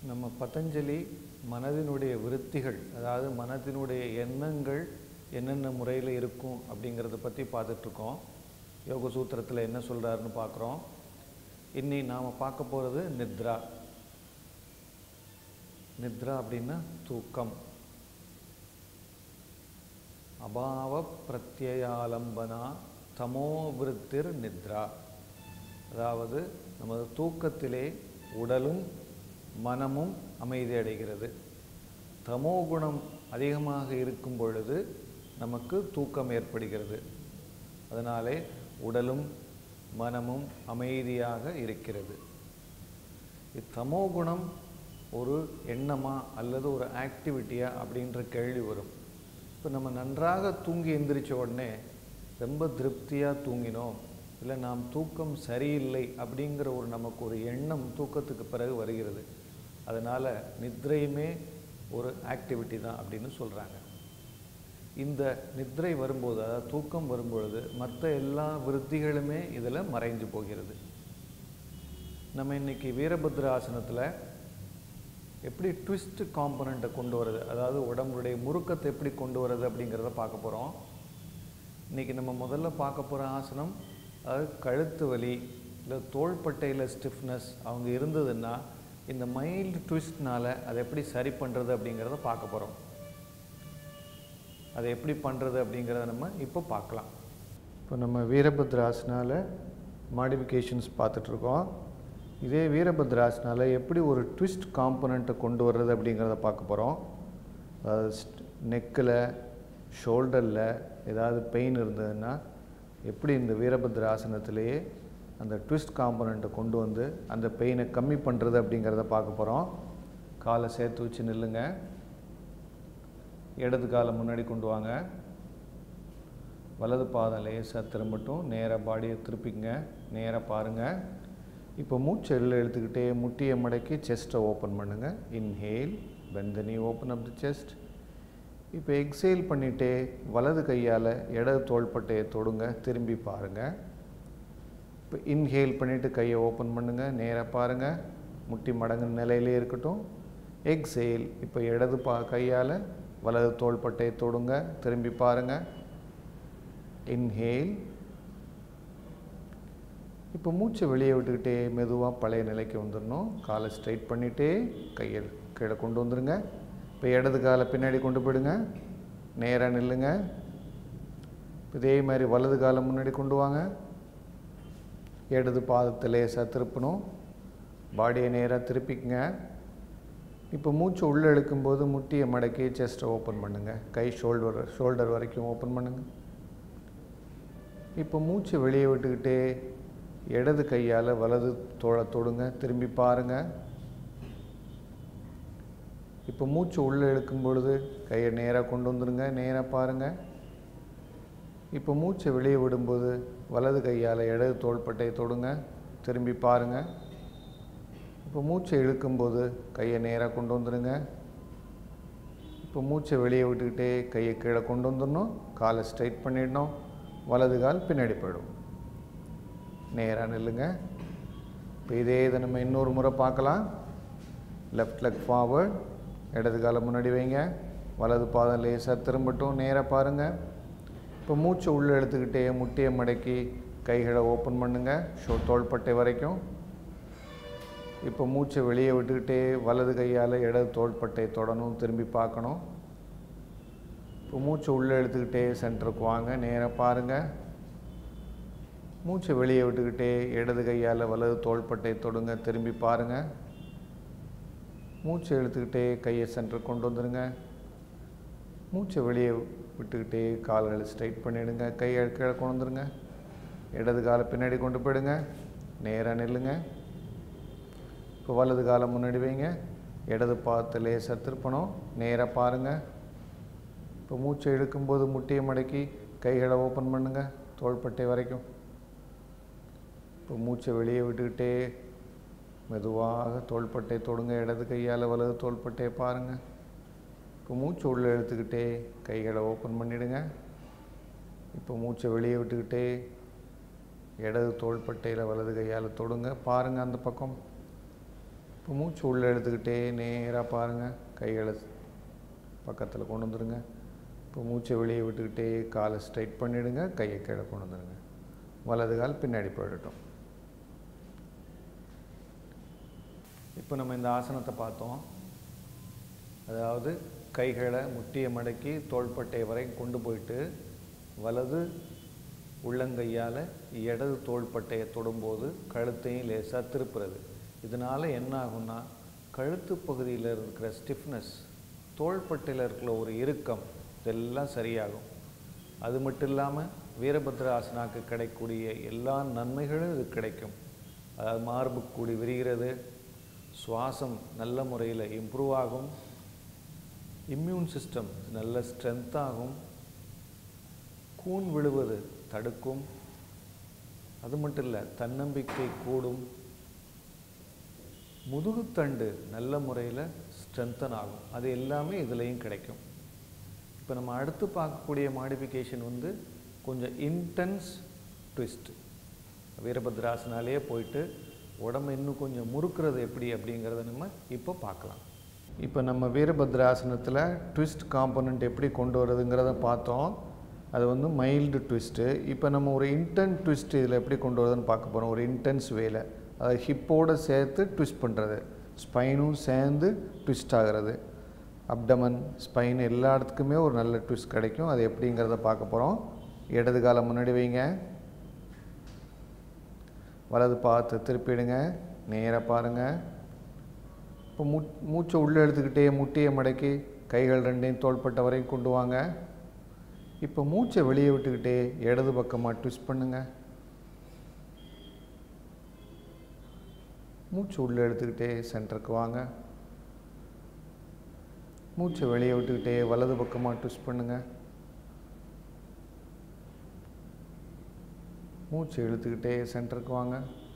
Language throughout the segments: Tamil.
நம்ம பதஞ்சலி மனதினுடைய விருத்திகள் அதாவது மனதினுடைய எண்ணங்கள் என்னென்ன முறையில் இருக்கும் அப்படிங்கிறத பற்றி பார்த்துட்ருக்கோம் யோக சூத்திரத்தில் என்ன சொல்கிறாருன்னு பார்க்குறோம் இன்னி நாம் பார்க்க போகிறது நித்ரா நித்ரா அப்படின்னா தூக்கம் அபாவ பிரத்யயாலம்பனா தமோ விருத்திர் நித்ரா அதாவது நமது தூக்கத்திலே உடலும் மனமும் அமைதி அடைகிறது தமோ குணம் அதிகமாக இருக்கும் பொழுது நமக்கு தூக்கம் ஏற்படுகிறது அதனாலே உடலும் மனமும் அமைதியாக இருக்கிறது இத்தமோ குணம் ஒரு எண்ணமா அல்லது ஒரு ஆக்டிவிட்டியா அப்படின்ற கேள்வி வரும் இப்போ நம்ம நன்றாக தூங்கி எந்திரிச்ச உடனே ரொம்ப திருப்தியாக தூங்கினோம் இல்லை நாம் தூக்கம் சரியில்லை அப்படிங்கிற ஒரு நமக்கு ஒரு எண்ணம் தூக்கத்துக்கு பிறகு வருகிறது அதனால் நித்ரையுமே ஒரு ஆக்டிவிட்டி தான் அப்படின்னு சொல்கிறாங்க இந்த நித்ரை வரும்போது அதாவது தூக்கம் வரும்பொழுது மற்ற எல்லா விருத்திகளுமே இதில் மறைஞ்சு போகிறது நம்ம இன்னைக்கு வீரபத்ர ஆசனத்தில் எப்படி ட்விஸ்ட் காம்பனண்ட்டை கொண்டு வர்றது அதாவது உடம்புடைய முறுக்கத்தை எப்படி கொண்டு வர்றது அப்படிங்கிறத பார்க்க போகிறோம் இன்றைக்கி நம்ம முதல்ல பார்க்க போகிற ஆசனம் அதாவது கழுத்து வலி இல்லை தோள்பட்டையில் ஸ்டிஃப்னஸ் அவங்க இருந்ததுன்னா இந்த மைல்டு ட்விஸ்ட்னால் அதை எப்படி சரி பண்ணுறது அப்படிங்கிறத பார்க்க போகிறோம் அதை எப்படி பண்ணுறது அப்படிங்கிறத நம்ம இப்போ பார்க்கலாம் இப்போ நம்ம வீரபத்ராசனால் மாடிஃபிகேஷன்ஸ் பார்த்துட்ருக்கோம் இதே வீரபத்ராசனால் எப்படி ஒரு ட்விஸ்ட் காம்பனண்ட்டை கொண்டு வர்றது அப்படிங்கிறத பார்க்க போகிறோம் அதாவது நெக்கில் ஷோல்டரில் ஏதாவது பெயின் இருந்ததுன்னா எப்படி இந்த வீரபத்ர ஆசனத்திலேயே அந்த ட்விஸ்ட் காம்பனண்ட்டை கொண்டு வந்து அந்த பெயினை கம்மி பண்ணுறது அப்படிங்கிறத பார்க்க போகிறோம் காலை சேர்த்து வச்சு நில்லுங்க இடது காலை முன்னாடி கொண்டு வாங்க வலது பாதம் லேசாக திரும்பட்டும் நேராக பாடியை திருப்பிங்க நேராக பாருங்கள் இப்போ மூச்சை எள்ள எடுத்துக்கிட்டே முட்டியை மடக்கி செஸ்ட்டை ஓப்பன் பண்ணுங்கள் இன்ஹேல் வெந்தனி ஓப்பன் அப் தி செஸ்ட் இப்போ எக்ஸேல் பண்ணிகிட்டே வலது கையால் இடது தோள்பட்டையை தொடுங்க திரும்பி பாருங்கள் இப்போ இன்ஹேல் பண்ணிவிட்டு கையை ஓப்பன் பண்ணுங்கள் நேராக பாருங்கள் முட்டி மடங்கு நிலையிலே இருக்கட்டும் எக்ஸேல் இப்போ இடது பா கையால் வலது தோள்பட்டையை தொடுங்க திரும்பி பாருங்கள் இன்ஹேல் இப்போ மூச்சை வெளியே விட்டுக்கிட்டே மெதுவாக பழைய நிலைக்கு வந்துடணும் காலை ஸ்ட்ரைட் பண்ணிவிட்டே கையை கீழே கொண்டு வந்துடுங்க இப்போ இடது காலை பின்னாடி கொண்டு போயிடுங்க நேராக நில்லுங்க இதே மாதிரி வலது காலை முன்னாடி கொண்டு வாங்க இடது பாதத்தை லேசாக திருப்பணும் பாடியை நேராக திருப்பிக்குங்க இப்போ மூச்சு உள்ளே இழுக்கும்போது முட்டியை மடக்கி செஸ்ட்டை ஓப்பன் பண்ணுங்கள் கை ஷோல்டர் ஷோல்டர் வரைக்கும் ஓப்பன் பண்ணுங்கள் இப்போ மூச்சு வெளியே விட்டுக்கிட்டே இடது கையால் வலது தோளை தொடுங்க திரும்பி பாருங்கள் இப்போ மூச்சு உள்ளே இழுக்கும் பொழுது கையை நேராக கொண்டு வந்துடுங்க நேராக பாருங்கள் இப்போ மூச்சை வெளியே விடும்போது வலது கையால் இடது தோள்பட்டையை தொடுங்க திரும்பி பாருங்கள் இப்போ மூச்சை இழுக்கும்போது கையை நேராக கொண்டு வந்துடுங்க இப்போ மூச்சை வெளியே விட்டுக்கிட்டே கையை கீழே கொண்டு வந்துடணும் காலை ஸ்ட்ரைட் பண்ணிடணும் வலது கால் பின்னாடி போயிடும் நேராக நில்லுங்க இப்போ இதே இதை நம்ம இன்னொரு முறை பார்க்கலாம் லெஃப்ட் லெக் ஃபார்வர்ட் இடது காலை முன்னாடி வைங்க வலது பாதம் லேசாக திரும்பட்டும் நேராக பாருங்கள் இப்போ மூச்சை உள்ளே எடுத்துக்கிட்டே முட்டியை மடக்கி கைகளை ஓப்பன் பண்ணுங்கள் ஷோ தோள்பட்டை வரைக்கும் இப்போ மூச்சை வெளியே விட்டுக்கிட்டே வலது கையால் இடது தோள்பட்டை தொடணும் திரும்பி பார்க்கணும் இப்போ மூச்சை உள்ளே எடுத்துக்கிட்டே சென்டருக்கு வாங்க நேராக பாருங்கள் மூச்சை வெளியே விட்டுக்கிட்டே இடது கையால் வலது தோள்பட்டை தொடுங்க திரும்பி பாருங்கள் மூச்சை இழுத்துக்கிட்டே கையை சென்டர் கொண்டு வந்துடுங்க மூச்சை வெளியே விட்டுக்கிட்டே கால்களை ஸ்ட்ரைட் பண்ணிவிடுங்க கையை கீழே கொண்டு வந்துடுங்க இடது காலை பின்னாடி கொண்டு போயிடுங்க நேராக நில்லுங்க இப்போ வலது காலை முன்னாடி வைங்க இடது பாதத்தை லேசாக திருப்பணும் நேராக பாருங்கள் இப்போ மூச்சை இழுக்கும்போது முட்டியை மடக்கி கைகளை ஓப்பன் பண்ணுங்கள் தோள்பட்டை வரைக்கும் இப்போ மூச்சை வெளியே விட்டுக்கிட்டே மெதுவாக தோள்பட்டை தொடுங்க இடது கையால் வலது தோள்பட்டையை பாருங்கள் இப்போ மூச்சு உள்ளே எடுத்துக்கிட்டே கைகளை ஓப்பன் பண்ணிவிடுங்க இப்போ மூச்சை வெளியே விட்டுக்கிட்டே இடது தோள்பட்டையில் வலது கையால் தொடுங்க பாருங்கள் அந்த பக்கம் இப்போ மூச்சு உள்ளே எடுத்துக்கிட்டே நேராக பாருங்கள் கைகளை பக்கத்தில் கொண்டு வந்துடுங்க இப்போ மூச்சை வெளியே விட்டுக்கிட்டே காலை ஸ்ட்ரைட் பண்ணிவிடுங்க கையை கீழே கொண்டு வந்துடுங்க வலது கால் பின்னாடி போயிடட்டும் இப்போ நம்ம இந்த ஆசனத்தை பார்த்தோம் அதாவது கைகளை முட்டியை மடக்கி தோள்பட்டை வரை கொண்டு போயிட்டு வலது உள்ளங்கையால் இடது தோள்பட்டையை தொடும்போது கழுத்தையும் லேசாக திருப்புறது இதனால் என்ன ஆகும்னா கழுத்து பகுதியில் இருக்கிற ஸ்டிஃப்னஸ் தோள்பட்டையில் இருக்கிற ஒரு இறுக்கம் இதெல்லாம் சரியாகும் அது மட்டும் இல்லாமல் வீரபத்ர ஆசனாக்கு கிடைக்கக்கூடிய எல்லா நன்மைகளும் இது கிடைக்கும் அதாவது மார்பு கூடி விரிகிறது சுவாசம் நல்ல முறையில் இம்ப்ரூவ் ஆகும் இம்யூன் சிஸ்டம் நல்ல ஸ்ட்ரென்த் ஆகும் கூன் விழுவது தடுக்கும் அது மட்டும் இல்லை தன்னம்பிக்கை கூடும் முதுகுத்தண்டு நல்ல முறையில் ஸ்ட்ரென்தன் ஆகும் அது எல்லாமே இதுலேயும் கிடைக்கும் இப்போ நம்ம அடுத்து பார்க்கக்கூடிய மாடிஃபிகேஷன் வந்து கொஞ்சம் இன்டென்ஸ் ட்விஸ்ட் வீரபத்ராசனாலே போயிட்டு உடம்பு இன்னும் கொஞ்சம் முறுக்கிறது எப்படி அப்படிங்கிறத நம்ம இப்போ பார்க்கலாம் இப்போ நம்ம வீரபத்ராசனத்தில் ட்விஸ்ட் காம்பனண்ட் எப்படி கொண்டு வரதுங்கிறத பார்த்தோம் அது வந்து மைல்டு ட்விஸ்ட்டு இப்போ நம்ம ஒரு இன்டென்ட் ட்விஸ்ட் இதில் எப்படி கொண்டு வரதுன்னு பார்க்க போகிறோம் ஒரு இன்டென்ஸ் வேல அதாவது ஹிப்போடு சேர்த்து ட்விஸ்ட் பண்ணுறது ஸ்பைனும் சேர்ந்து ட்விஸ்ட் ஆகிறது அப்டமன் ஸ்பைன் எல்லா இடத்துக்குமே ஒரு நல்ல ட்விஸ்ட் கிடைக்கும் அது எப்படிங்கிறத பார்க்க போகிறோம் இடது காலம் முன்னாடி வைங்க வலது பார்த்து திருப்பிடுங்க நேராக பாருங்கள் இப்போ மூ மூச்சை உள்ளே எடுத்துக்கிட்டே முட்டியை மடக்கி கைகள் ரெண்டையும் தோள்பட்ட வரையும் கொண்டு வாங்க இப்போ மூச்சை வெளியே விட்டுக்கிட்டே இடது பக்கமாக ட்விஸ்ட் பண்ணுங்க மூச்சு உள்ளே எடுத்துக்கிட்டே சென்டருக்கு வாங்க மூச்சை வெளியே விட்டுக்கிட்டே வலது பக்கமாக ட்விஸ்ட் பண்ணுங்க மூச்சு இழுத்துக்கிட்டே சென்டருக்கு வாங்க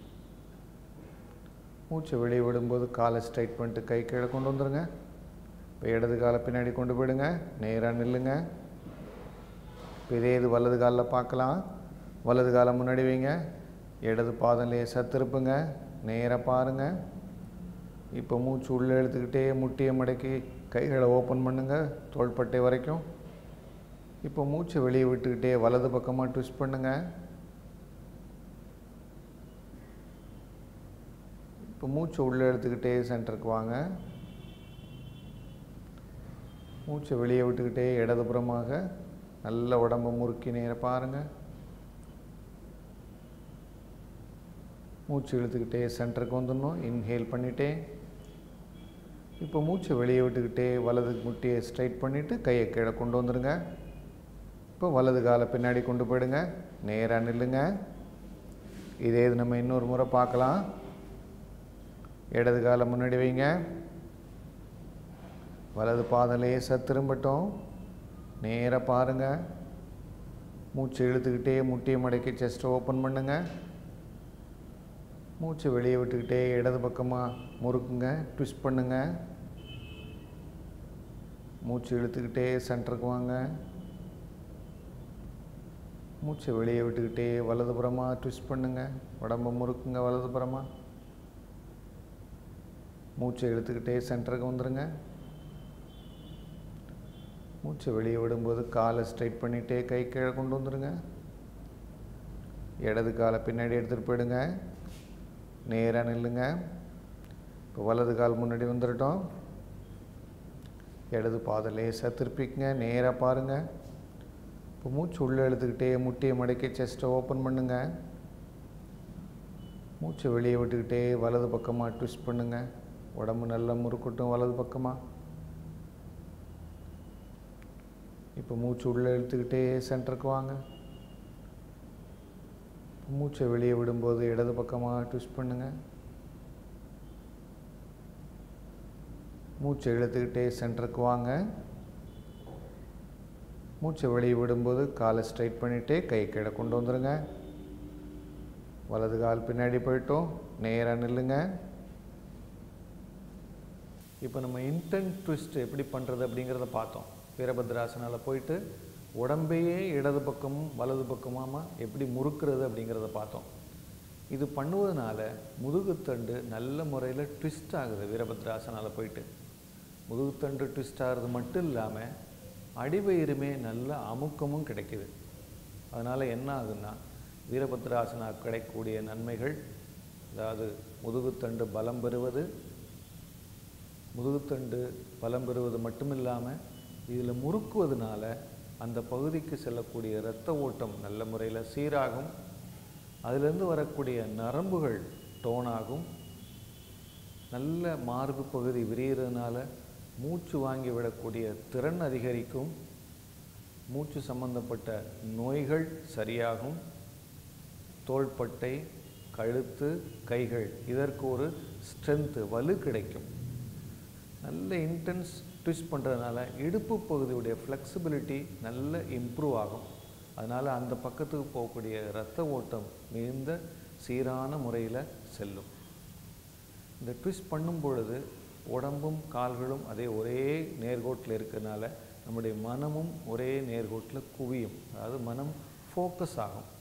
மூச்சை வெளியே விடும்போது காலை ஸ்ட்ரைட் பண்ணிட்டு கை கீழே கொண்டு வந்துடுங்க இப்போ இடது காலை பின்னாடி கொண்டு போயிடுங்க நேராக நில்லுங்க இப்போ இதே இது வலது காலில் பார்க்கலாம் வலது காலை முன்னாடி வைங்க இடது பாதம் லேசாக திருப்புங்க நேராக பாருங்கள் இப்போ மூச்சு உள்ளே எடுத்துக்கிட்டே முட்டியை மடக்கி கைகளை ஓப்பன் பண்ணுங்கள் தோள்பட்டை வரைக்கும் இப்போ மூச்சை வெளியே விட்டுக்கிட்டே வலது பக்கமாக ட்விஸ்ட் பண்ணுங்கள் இப்போ மூச்சை உள்ளே எடுத்துக்கிட்டே சென்டருக்கு வாங்க மூச்சை வெளியே விட்டுக்கிட்டே இடதுபுறமாக நல்ல உடம்பை முறுக்கி நேர பாருங்கள் மூச்சு இழுத்துக்கிட்டே சென்டருக்கு வந்துடணும் இன்ஹேல் பண்ணிட்டே இப்போ மூச்சை வெளியே விட்டுக்கிட்டே வலது முட்டியை ஸ்ட்ரைட் பண்ணிவிட்டு கையை கீழே கொண்டு வந்துடுங்க இப்போ வலது காலை பின்னாடி கொண்டு போயிடுங்க நேராக நில்லுங்க இதே இது நம்ம இன்னொரு முறை பார்க்கலாம் இடது காலை முன்னாடி வைங்க வலது பாதம் லேசாக திரும்பட்டும் நேராக பாருங்கள் மூச்சு இழுத்துக்கிட்டே முட்டியை மடக்கி செஸ்ட்டை ஓப்பன் பண்ணுங்க மூச்சை வெளியே விட்டுக்கிட்டே இடது பக்கமாக முறுக்குங்க ட்விஸ்ட் பண்ணுங்க மூச்சு இழுத்துக்கிட்டே சென்டருக்கு வாங்க மூச்சை வெளியே விட்டுக்கிட்டே வலதுபுறமாக ட்விஸ்ட் பண்ணுங்க உடம்பை முறுக்குங்க வலதுபுறமாக மூச்சை இழுத்துக்கிட்டே சென்டருக்கு வந்துடுங்க மூச்சை வெளியே விடும்போது காலை ஸ்ட்ரைட் பண்ணிகிட்டே கை கீழே கொண்டு வந்துடுங்க இடது காலை பின்னாடி எடுத்துகிட்டு போயிடுங்க நேராக நில்லுங்க இப்போ வலது கால் முன்னாடி வந்துடட்டும் இடது பாதை லேசாக திருப்பிக்குங்க நேராக பாருங்கள் இப்போ மூச்சு உள்ளே எடுத்துக்கிட்டே முட்டியை மடக்கி செஸ்ட்டை ஓப்பன் பண்ணுங்க மூச்சை வெளியே விட்டுக்கிட்டே வலது பக்கமாக ட்விஸ்ட் பண்ணுங்க உடம்பு நல்லா முறுக்கட்டும் வலது பக்கமாக இப்போ மூச்சு உள்ளே இழுத்துக்கிட்டே சென்டருக்கு வாங்க மூச்சை வெளியே விடும்போது இடது பக்கமாக ட்விஸ்ட் பண்ணுங்க மூச்சை இழுத்துக்கிட்டே சென்டருக்கு வாங்க மூச்சை வெளியே விடும்போது காலை ஸ்ட்ரைட் பண்ணிவிட்டே கை கீழே கொண்டு வந்துடுங்க வலது கால் பின்னாடி போயிட்டோம் நேராக நில்லுங்க இப்போ நம்ம இன்டென்ட் ட்விஸ்ட் எப்படி பண்ணுறது அப்படிங்கிறத பார்த்தோம் வீரபத்ராசனால போயிட்டு உடம்பையே இடது பக்கமும் வலது பக்கமாக எப்படி முறுக்கிறது அப்படிங்கிறத பார்த்தோம் இது பண்ணுவதனால முதுகுத்தண்டு நல்ல முறையில் ட்விஸ்ட் ஆகுது வீரபத்ராசனால் போயிட்டு முதுகுத்தண்டு ட்விஸ்ட் ஆகிறது மட்டும் இல்லாமல் அடிவயிறுமே நல்ல அமுக்கமும் கிடைக்குது அதனால் என்ன ஆகுதுன்னா வீரபத்ராசனா கிடைக்கக்கூடிய நன்மைகள் அதாவது முதுகுத்தண்டு பலம் பெறுவது முதுகுத்தண்டு பலம் பெறுவது மட்டும் இல்லாமல் இதில் முறுக்குவதனால அந்த பகுதிக்கு செல்லக்கூடிய இரத்த ஓட்டம் நல்ல முறையில் சீராகும் அதிலிருந்து வரக்கூடிய நரம்புகள் டோனாகும் நல்ல மார்பு பகுதி விரிகிறதுனால மூச்சு வாங்கி விடக்கூடிய திறன் அதிகரிக்கும் மூச்சு சம்பந்தப்பட்ட நோய்கள் சரியாகும் தோள்பட்டை கழுத்து கைகள் இதற்கு ஒரு ஸ்ட்ரென்த்து வலு கிடைக்கும் நல்ல இன்டென்ஸ் ட்விஸ்ட் பண்ணுறதுனால இடுப்பு பகுதியுடைய ஃப்ளெக்சிபிலிட்டி நல்ல இம்ப்ரூவ் ஆகும் அதனால் அந்த பக்கத்துக்கு போகக்கூடிய இரத்த ஓட்டம் மிகுந்த சீரான முறையில் செல்லும் இந்த ட்விஸ்ட் பண்ணும் பொழுது உடம்பும் கால்களும் அதே ஒரே நேர்கோட்டில் இருக்கிறதுனால நம்முடைய மனமும் ஒரே நேர்கோட்டில் குவியும் அதாவது மனம் ஃபோக்கஸ் ஆகும்